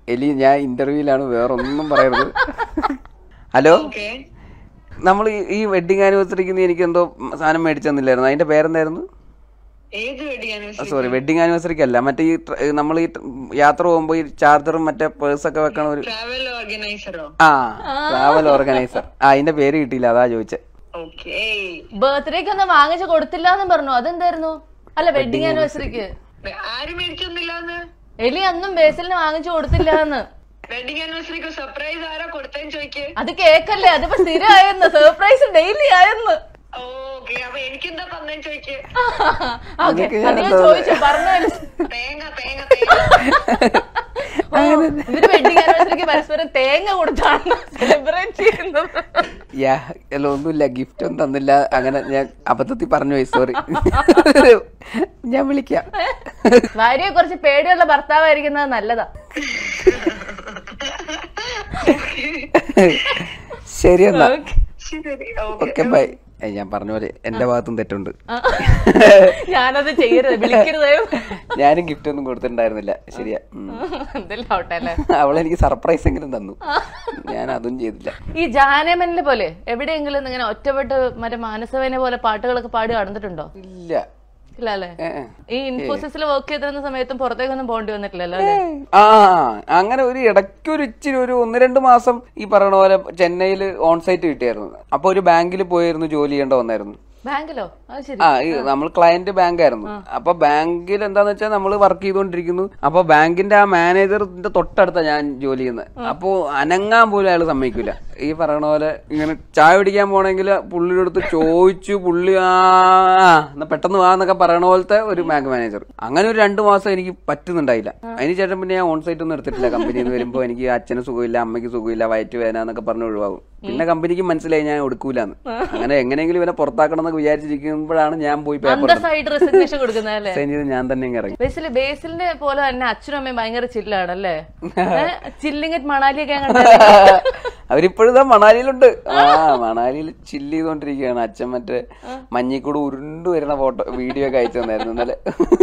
എലി ഞാൻ ഇന്റർവ്യൂവിലാണ് വേറെ ഒന്നും പറയരുത് ഹലോ ഓക്കെ നമ്മൾ ഈ വെഡിങ് ആനിവേഴ്സറിക്ക് നീ എനിക്ക് എന്തോ സാധനം മേടിച്ചു തന്നില്ലായിരുന്നു അതിന്റെ പേരെന്തായിരുന്നു ഏത് വെഡിങ് ആനിവേഴ്സറി സോറി വെഡിങ് ആനിവേഴ്സറിക്ക് അല്ല മറ്റേ ഈ നമ്മൾ ഈ യാത്ര പോകുമ്പോൾ ഈ ചാർജറും മറ്റേ പേഴ്സൊക്കെ വെക്കണ ഒരു ട്രാവൽ ഓർഗനൈസറോ ആ ട്രാവൽ ഓർഗനൈസർ ആ അതിന്റെ പേര് കിട്ടിയില്ല അതാ ചോദിച്ചേ ഓക്കെ ബർത്ത്ഡേക്ക് ഒന്നും വാങ്ങിച്ചു കൊടുത്തില്ല എന്ന് പറഞ്ഞു അതെന്തായിരുന്നു അല്ല വെഡിങ് ആനിവേഴ്സറിക്ക് ആരും മേടിച്ചൊന്നില്ലാന്ന് എലി അന്നും ബേസിലിന് വാങ്ങിച്ചു കൊടുത്തില്ല എന്ന് വെഡിങ് ആനിവേഴ്സറിക്ക് സർപ്രൈസ് ആരാ കൊടുത്തേന്ന് ചോദിക്ക് അത് കേക്കല്ലേ അതിപ്പോ സ്ഥിരമായെന്ന് സർപ്രൈസ് ഡെയിലി ആയെന്ന് ഓക്കെ അപ്പൊ എനിക്കെന്താ തന്നേന്ന് ചോദിക്ക് ഓക്കെ അതൊക്കെ അത് ഞാൻ ഞാൻ ചോദിച്ചു പറഞ്ഞു തേങ്ങ തേങ്ങ തേങ്ങ ഇവര് വെഡിങ് ആനിവേഴ്സറിക്ക് പരസ്പരം തേങ്ങ കൊടുത്താണ് സെലിബ്രേറ്റ് ചെയ്യുന്നത് യാ അല്ല ഒന്നുമില്ല ഗിഫ്റ്റ് ഒന്നും തന്നില്ല അങ്ങനെ ഞാൻ അബദ്ധത്തിൽ പറഞ്ഞു പോയി സോറി ഞാൻ വിളിക്കാം ഭാര്യയെ കുറച്ച് പേടിയുള്ള ഭർത്താവായിരിക്കുന്നത് നല്ലതാ ശരി എന്നാ ശരി ഓക്കെ ഓക്കെ ബൈ ഞാൻ പറഞ്ഞ പോലെ എന്റെ ഭാഗത്തും തെറ്റുണ്ട് ഞാനത് ചെയ്യരുത് വിളിക്കരുത് ഞാനും ഗിഫ്റ്റ് ഒന്നും കൊടുത്തിട്ടുണ്ടായിരുന്നില്ല ശരിയാ ഉം. എന്തെല്ലാം ആവട്ടെ അല്ലേ അവളെനിക്ക് സർപ്രൈസ് എങ്കിലും തന്നു ഞാൻ അതും ചെയ്തില്ല ഈ ജാനമനിലെ പോലെ എവിടെയെങ്കിലും ഇങ്ങനെ ഒറ്റപ്പെട്ട് മറ്റേ മാനസവേനെ പോലെ പാട്ടുകളൊക്കെ പാടി നടന്നിട്ടുണ്ടോ ഇല്ല ഇല്ല അല്ലേ ഏ, ഏ. ഈ ഇൻഫോസിസിൽ വർക്ക് ചെയ്തിരുന്ന സമയത്തും പുറത്തേക്കൊന്നും പോകേണ്ടി വന്നിട്ടില്ലല്ലോ അല്ലേ ആ അങ്ങനെ ഒരു ഇടയ്ക്ക് ഒരു ഇച്ചിരി ഒരു ഒന്ന് രണ്ട് മാസം ഈ പറയണ പോലെ ചെന്നൈയിൽ ഓൺ സൈറ്റ് കിട്ടിയായിരുന്നു അപ്പൊ ഒരു ബാങ്കിൽ പോയിരുന്നു ജോലി ചെയ്യേണ്ട വന്നായിരുന്നു ബാങ്കിലോ അത് ശരി ആ ഈ നമ്മൾ ക്ലയന്റ് ബാങ്ക് ആയിരുന്നു അപ്പൊ ബാങ്കിൽ എന്താന്ന് വെച്ചാൽ നമ്മൾ വർക്ക് ചെയ്തുകൊണ്ടിരിക്കുന്നു അപ്പൊ ബാങ്കിന്റെ ആ മാനേജറിന്റെ തൊട്ടടുത്ത ഞാൻ ജോലി ചെയ്യുന്നത് അപ്പൊ അനങ്ങാൻ പോലും അയാൾ സമ്മതിക്കൂല ഈ പറയണ പോലെ ഇങ്ങനെ ചായ പിടിക്കാൻ പോണെങ്കിൽ പുള്ളിയുടെ അടുത്ത് ചോദിച്ചു പുള്ളി ആ ആ, എന്നാ പെട്ടെന്ന് വാ എന്നൊക്കെ പറയണ പോലത്തെ ഒരു ബാങ്ക് മാനേജർ അങ്ങനെ ഒരു രണ്ടു മാസം എനിക്ക് പറ്റുന്നുണ്ടായില്ല അതിന് ശേഷം പിന്നെ ഞാൻ ഓൺ സൈറ്റ് ഒന്നും എടുത്തിട്ടില്ല കമ്പനിയിൽ നിന്ന് വരുമ്പോൾ എനിക്ക് അച്ഛന് സുഖമില്ല അമ്മയ്ക്ക് സുഖമില്ല വയറ്റ് വേന എന്നൊക്കെ പറഞ്ഞ് ഒഴിവാകും പിന്നെ കമ്പനിക്ക് മനസ്സിലായി ഞാൻ എടുക്കൂലെന്ന് അങ്ങനെ എങ്ങനെയെങ്കിലും ഇവനെ പുറത്താക്കണം എന്നൊക്കെ വിചാരിച്ചിരിക്കുമ്പോഴാണ് ഞാൻ പോയി പേപ്പർ അന്തസ്സായിട്ട് റെസിഗ്നേഷൻ കൊടുക്കുന്നതല്ലേ സൈൻ ചെയ്ത് ഞാൻ തന്നെ ഇങ്ങ് ഇറങ്ങി ബേസിൽ ബേസിലിന്റെ പോലെ തന്നെ അച്ഛനും അമ്മയും ഭയങ്കര ചില്ലാണ് അല്ലേ ചില്ലിങ് മണാലിയൊക്കെ കണ്ടല്ലേ അവരിപ്പോഴും ഇതാ മണാലിയിലുണ്ട് ആ മണാലിയിൽ ചില്ല് ചെയ്തോണ്ടിരിക്കുകയാണ് അച്ഛൻ മറ്റേ മഞ്ഞിക്കൂട് ഉരുണ്ടു വരുന്ന ഫോട്ടോ വീഡിയോ ഒക്കെ അയച്ചു തന്നായിരുന്നു ഇന്നലെ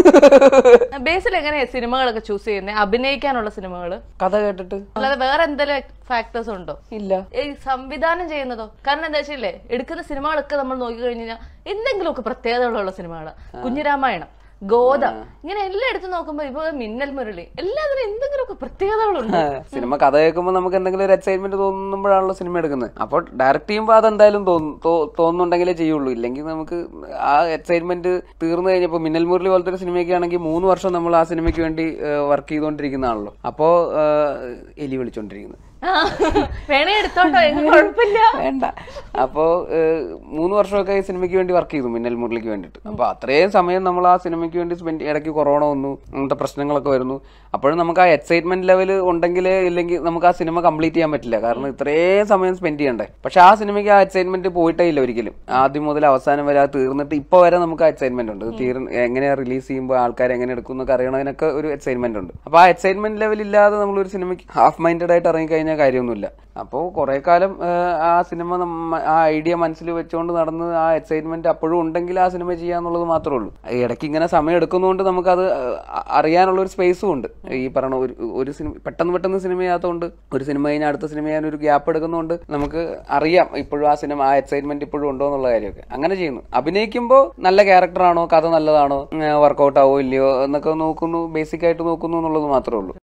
ബേസിൽ എങ്ങനെയാ സിനിമകളൊക്കെ ചൂസ് ചെയ്യുന്നത് അഭിനയിക്കാനുള്ള സിനിമകള് കഥ കേട്ടിട്ട് അല്ലാതെ വേറെ എന്തെങ്കിലും ഫാക്ടേഴ്സ് ഉണ്ടോ ഇല്ല ഈ സംവിധാനം ചെയ്യുന്നതോ കാരണം എന്താ വെച്ചില്ലേ എടുക്കുന്ന സിനിമകളൊക്കെ നമ്മൾ നോക്കി കഴിഞ്ഞാൽ എന്തെങ്കിലുമൊക്കെ പ്രത്യേകതകളുള്ള സിനിമകള് കുഞ്ഞിരാമായണം ഗോദ ഇങ്ങനെ എല്ലാം എടുത്ത് നോക്കുമ്പോ ഇപ്പൊ മിന്നൽ മുരളി എല്ലാത്തിനും എന്തെങ്കിലുമൊക്കെ പ്രത്യേകതകളുണ്ട് സിനിമ കഥ കേൾക്കുമ്പോൾ നമുക്ക് എന്തെങ്കിലും ഒരു എക്സൈറ്റ്മെന്റ് തോന്നുമ്പോഴാണല്ലോ സിനിമ എടുക്കുന്നത് അപ്പോൾ ഡയറക്റ്റ് ചെയ്യുമ്പോൾ അതെന്തായാലും തോന്നും- തോ- തോന്നുന്നുണ്ടെങ്കിലേ ചെയ്യുള്ളൂ ഇല്ലെങ്കിൽ നമുക്ക് ആ എക്സൈറ്റ്മെന്റ് തീർന്നു കഴിഞ്ഞപ്പോൾ മിന്നൽ മുരളി പോലത്തെ ഒരു സിനിമയൊക്കെ ആണെങ്കിൽ മൂന്ന് വർഷം നമ്മൾ ആ സിനിമയ്ക്ക് വേണ്ടി വർക്ക് ചെയ്തുകൊണ്ടിരിക്കുന്നതാണല്ലോ അപ്പോ ആ, എലി വിളിച്ചോണ്ടിരിക്കുന്നത് ആ, വേണേ എടുത്തോട്ടോ എനിക്ക് കുഴപ്പമില്ല വേണ്ട അപ്പോ ഏഹ്, മൂന്ന് വർഷമൊക്കെ ഈ സിനിമയ്ക്ക് വേണ്ടി വർക്ക് ചെയ്തു മിന്നൽ മുരളിക്ക് വേണ്ടിയിട്ട് അപ്പൊ അത്രയും സമയം നമ്മൾ ആ സിനിമയ്ക്ക് വേണ്ടി സ്പെൻഡ് ഇടയ്ക്ക് കൊറോണ വന്നു അങ്ങനത്തെ പ്രശ്നങ്ങളൊക്കെ വരുന്നു അപ്പോഴും നമുക്ക് ആ എക്സൈറ്റ്മെന്റ് ലെവൽ ഉണ്ടെങ്കിലേ ഇല്ലെങ്കിൽ നമുക്ക് ആ സിനിമ കംപ്ലീറ്റ് ചെയ്യാൻ പറ്റില്ല കാരണം ഇത്രയും സമയം സ്പെൻഡ് ചെയ്യണ്ടേ പക്ഷെ ആ സിനിമയ്ക്ക് ആ എക്സൈറ്റ്മെന്റ് പോയിട്ടേ ഇല്ല ഒരിക്കലും ആദ്യം മുതൽ അവസാനം വരെ അത് തീർന്നിട്ട് ഇപ്പൊ വരെ നമുക്ക് ആ എക്സൈറ്റ്മെന്റ് ഉണ്ട് ഇത് തീർ എങ്ങനെയാ റിലീസ് ചെയ്യുമ്പോൾ ആൾക്കാർ എങ്ങനെ എടുക്കും എന്നൊക്കെ അറിയണതിനൊക്കെ ഒരു എക്സൈറ്റ്മെന്റ് ഉണ്ട് അപ്പൊ ആ എക്സൈറ്റ്മെന്റ് ലെവൽ ഇല്ലാതെ നമ്മൾ ഒരു സിനിമയ്ക്ക് ഹാഫ് മൈൻഡഡ് ആയിട്ട് ഇറങ്ങി കഴിഞ്ഞാൽ കാര്യമൊന്നുമില്ല അപ്പോൾ കുറെ കാലം ഏഹ്, ആ സിനിമ നമ്മ- ആ ഐഡിയ മനസ്സിൽ വെച്ചുകൊണ്ട് നടന്ന് ആ എക്സൈറ്റ്മെന്റ് അപ്പോഴും ഉണ്ടെങ്കിൽ ആ സിനിമ ചെയ്യാന്നുള്ളത് മാത്രമേ ഉള്ളൂ ഇടയ്ക്ക് ഇങ്ങനെ സമയം എടുക്കുന്നതുകൊണ്ട് നമുക്കത് ഏഹ്, അ- അറിയാനുള്ള ഒരു സ്പേസും ഉണ്ട് ഈ പറഞ്ഞ ഒരു ഒരു സിനിമ പെട്ടെന്ന് പെട്ടെന്ന് സിനിമ ചെയ്യാത്തതുകൊണ്ട് ഒരു സിനിമ കഴിഞ്ഞാൽ അടുത്ത സിനിമ ചെയ്യാൻ ഒരു ഗ്യാപ്പ് എടുക്കുന്നതുകൊണ്ട് നമുക്ക് അറിയാം ഇപ്പോഴും ആ സിനിമ ആ എക്സൈറ്റ്മെന്റ് ഇപ്പോഴും ഉണ്ടോ എന്നുള്ള കാര്യമൊക്കെ അങ്ങനെ ചെയ്യുന്നു അഭിനയിക്കുമ്പോൾ നല്ല ക്യാരക്ടറാണോ കഥ നല്ലതാണോ വർക്കൗട്ട് ആവോ ഇല്ലയോ എന്നൊക്കെ നോക്കുന്നു ബേസിക് ആയിട്ട് നോക്കുന്നു എന്നുള്ളത് മാത്രമേ ഉള്ളൂ